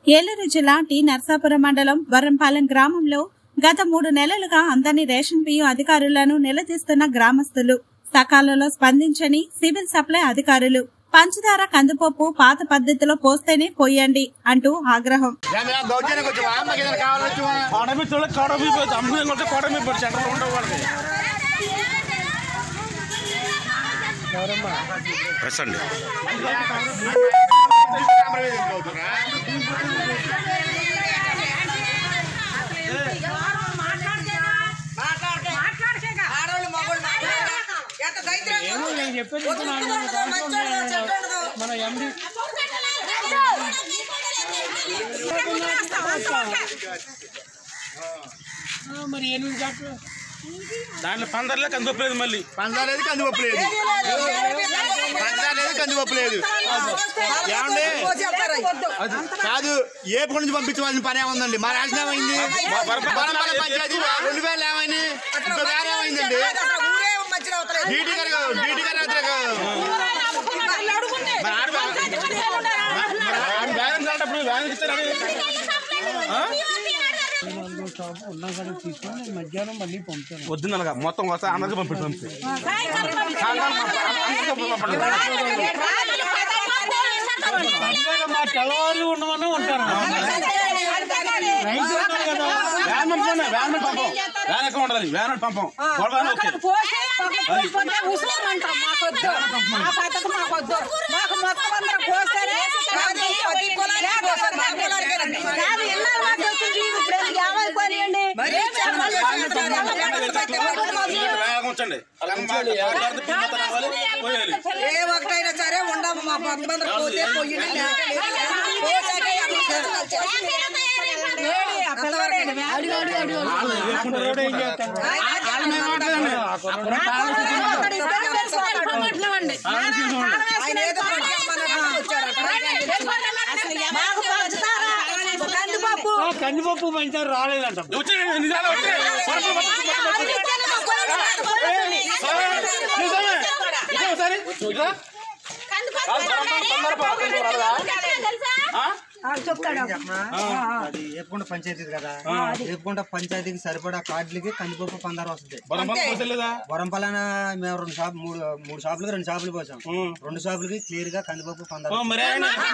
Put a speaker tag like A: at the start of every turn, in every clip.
A: ఏలూరు జిల్లా టి నర్సాపురం మండలం వరంపాలెం గ్రామంలో గత మూడు నెలలుగా అందరినీ రేషన్ బియ్యం అధికారులను నిలదీస్తున్న గ్రామస్తులు సకాలంలో స్పందించని సివిల్ సప్లై అధికారులు పంచదార కందిపప్పు పాత పద్ధతిలో పోస్తేనే పోయండి అంటూ ఆగ్రహం
B: దౌర్జన్యం కొంచెం అమ్మకి ఏదైనా కావాలొచ్చు
C: కోడమి తోళ్ళ కోడమి పోయి అమ్ముకునే కొంటే కోడమి పోయి సెంటర్లో ఉండే వాళ్ళకి
D: ప్రెస్ అండి
E: ఆడవాళ్ళు మగవాళ్ళు మాట్లాడరా? ఎంత దరిద్రంగా
C: ఏమో నేను చెప్పేది
E: వదులుతున్నారు కదా, మంచోళ్ళు, చెడ్డోళ్ళు.
C: మన ఎండి మరి ఎనిమిది గంటలు దాంట్లో పందర్లే కందిపలేదు మళ్ళీ
B: పంచదార లేదు కందిపప్పు లేదు పంచదార లేదు కందిపప్పు లేదు ఏమండి?
E: పోసేస్తారు అవి.
B: కాదు ఏపు నుంచి పంపించవలసిన పని ఏముందండి మా రాసిన ఏమైంది వరంపల్లి పంచాయతీ రెండు వేలు ఏమైంది ఇంకో వేరే ఏమైందండి
E: అసలు ఊరే మంచిగా అవుతలేదు.
B: డీటీ గారు డీటీ గారు వ్యతిరేకం. మరి ఆడ
C: మరి ఆడ బ్యాలెన్స్ అంటే బ్యాలెన్స్ ఇచ్చారు ఉన్నా కానీ తీసుకొని నేను మధ్యాహ్నం మళ్ళీ పంపుతాను వద్దునగా మొత్తం వస్తా అందరికీ పంపిస్తాం మా తెల్లవారు ఉండమన్నా ఉంటాను రైతు ఉన్నారు కదా వ్యాన్ పంపండి వ్యాన్ మీద పంపం వ్యాన్ ఎక్కడ ఉండదు వ్యాన్ మీద పంపం గొడవ ఓకే
F: పోసి పోతే ఉసులమంటాం మాకొద్దు ఆ పద్ధతి మాకొద్దు మాకు మొత్తం అందరూ పోస్తారే
E: కాదు, ప్రతి కులానికి పోస్తారు, మా కులానికేనండి.
F: కాదు ఇన్నాళ్ళు మాకు వచ్చింది ఇప్పుడు ఎందుకు ఏమైపోయినాయండి
E: మరీ చాలా
C: వ్యాన్ ఉంచండి అలా పోయాలి
E: ఏ ఒకటైనా సరే ఉండము మా కొంతమంది పోతే పోయింది లేకపోతే లేదు. పోసాకే
F: లేడి, ఆ పిల్లవాడు
C: రోడ్ ఏం చేస్తాను
F: అక్కడ ఇద్దరు కలిసి కొట్టుకుంటున్నామండి.
E: ఆయన ఏదో కొట్టుకోమన్నాడు, వచ్చాడు అక్కడ.
F: మాకు పంచుతారా కందిపప్పు
C: కందిపప్పు మంచిగా రాలేదంట నిజాలు వచ్చే
F: అది ఇస్తేనే మాకు
C: ఒకసారి
G: అది ఏపుకుంట పంచాయతీ కదా ఏపుకుంట పంచాయతీకి సరిపడా కార్డులకి కందిపప్పు పందారు వస్తుంది
C: లేదా
G: వరంపలాన మేము రెండు షాప్ మూడు మూడు షాపులకి రెండు షాపులు పోసాం రెండు షాపులకి క్లియర్ గా కందిపప్పు పందారు
C: మరి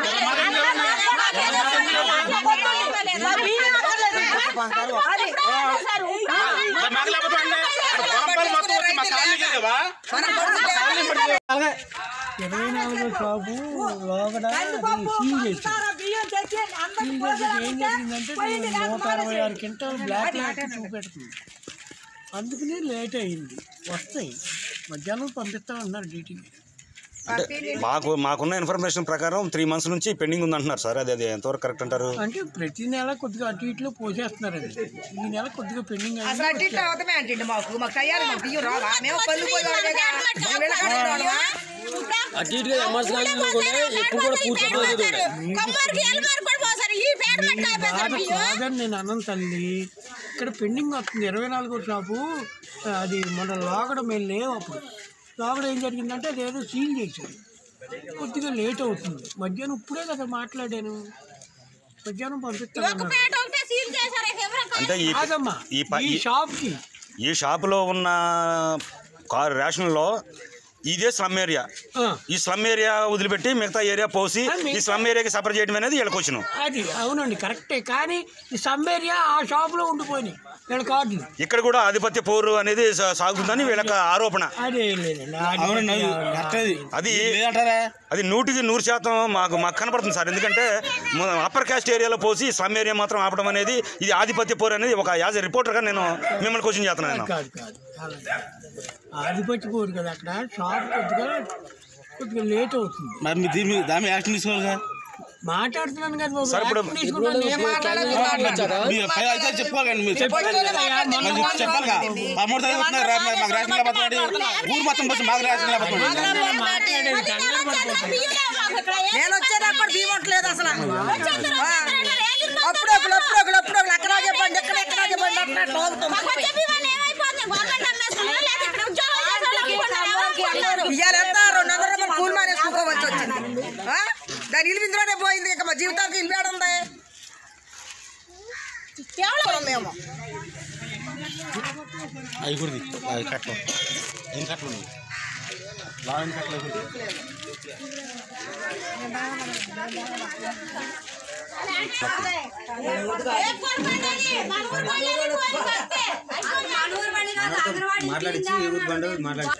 G: పందారు
C: ఇరవై నాలుగో షాపు లోపల సీల్ చేసి
F: బియ్యం తెచ్చి అందరూ
C: సీల్ చేసి ఏం జరిగిందంటే నూట అరవై ఆరు క్వింటాల్ బ్లాక్ మార్కెట్ చూపెడుతుంది అందుకని లేట్ అయింది వస్తాయి మధ్యాహ్నం పంపిస్తామన్నారు డ్యూటీకి
D: అంటే మాకు మాకున్న ఇన్ఫర్మేషన్ ప్రకారం త్రీ మంత్స్ నుంచి పెండింగ్ ఉంది అంటున్నారు సార్ అది అది ఎంతవరకు కరెక్ట్ అంటారు
C: అంటే ప్రతి నెల కొద్దిగా అటు ఇట్లో పోసేస్తున్నారండి ఈ నెల కొద్దిగా పెండింగ్
E: అసలు
C: అయింది
E: అట్టింటి అవతమే అంటండి మాకు మాకు తయారు మాకు బియ్యం రావా మేము పళ్ళు పోయి వాళ్ళేగా. మేము వెళ్ళకాడే వాళ్ళమా?
H: అటు ఇటుగా ఎంఆర్సీ కాలేజీలో కూడా ఎక్కువ కూడా పూర్తి అవ్వలేదు
C: బాధ కాదని నేను అన్నం తల్లి ఇక్కడ పెండింగ్ వస్తుంది ఇరవై నాలుగో షాపు అది మన లోగడ మేము లేవు అప్పుడు లోగడ ఏం జరిగిందంటే అదేదో సీల్ చేశారు కొద్దిగా లేట్ అవుతుంది మధ్యాహ్నం ఇప్పుడే కదా మాట్లాడాను మధ్యాహ్నం పంపిస్తాను
D: అంటే ఈ
C: కాదమ్మా
D: ఈ ప-
C: ఈ
D: ఈ-
C: షాప్కి
D: ఈ షాపులో ఉన్న కార్ రేషన్లో ఇదే స్లమ్ ఏరియా
C: ఆ,
D: ఈ స్లమ్ ఏరియా వదిలిపెట్టి మిగతా ఏరియా పోసి ఈ స్లమ్ ఏరియాకి సపరేట్ చేయడం అనేది వీళ్ళకి వచ్చిన
C: అది అవునండి కరెక్టే కానీ ఈ సమ్ ఏరియా ఆ షాప్లో ఉండిపోయినాయి వీళ్ళ కార్డులు
D: ఇక్కడ కూడా ఆధిపత్య పోరు అనేది సా- సాగుతుందని వీళ్ళకి ఆరోపణ
C: అదే లేదండి అది
D: అది అది నూటికి నూరు శాతం మాకు మాకు కనపడుతుంది సార్ ఎందుకంటే అప్పర్ కాస్ట్ ఏరియాలో పోసి స్లమ్ ఏరియా మాత్రం ఆపడం అనేది ఇది ఆధిపత్య పోరు అనేది ఒక యాజ్ ఎ రిపోర్టర్గా నేను మిమ్మల్ని క్వశ్చన్ చేస్తున్నాను నేను.
C: కాదు కాదు అలాగే. ఆధిపత్యపోరు కదా అక్కడ షాప్ కొద్దిగా కొద్దిగా లేట్ అవుతుంది
H: మరి మీ దీని మీద దాని మీద యాక్షన్ తీసుకోవాలిగా
C: మాట్లాడుతున్నాను కదా బాబు.
D: సార్, ఇప్పుడు-
C: యాక్షన్ తీసుకుంటాను.
E: మేము మాట్లాడాలి, మీరు మాట్లాడాలి.
H: మీరు పై అయితే చెప్పుకోకండి మీరు
E: చెప్పొచ్చు కదా, మాట్లాడితే
H: మరి
E: మేము
H: చెప్పాలిగా
E: మాట్లాడండి.
H: పదమూడు తారీఖు వస్తున్నారు రా, మరి మాకు రేషన్ లేకపోతే ఊరు మొత్తం పోసి మాకు రేషన్ లేకపోతే
C: నేను మాట్లాడేది కంగారు పడిపోతాను.
E: నేను వచ్చేదాకా కూడా బియ్యం ఉండలేదు అసలు ఆ. అప్పుడు ఒకరు అప్పుడు ఒకరు అప్పుడు ఒకరు అక్కడ చెప్పండి ఎక్కడ ఎక్కడ చెప్పండి అట్లా అట్లా అవుతుంది. ఇవాళ ఎంత రెండు వందల రూపాయలు కూలి మానేసుకోవచ్చు వచ్చింది ఆ? దాని ఇల్లు ఇందులోనే పోయింది ఇక మా జీవితానికి ఇల్లు ఏడ ఉంది కేవలం మేము
B: అవి కూడా అవి కట్టలు ఏం కట్టలు ఉన్నాయి లావెన్ కట్టలు అవి కూడా
G: మాట్లాడించి ఏ ఊరు బండో మాట్లాడి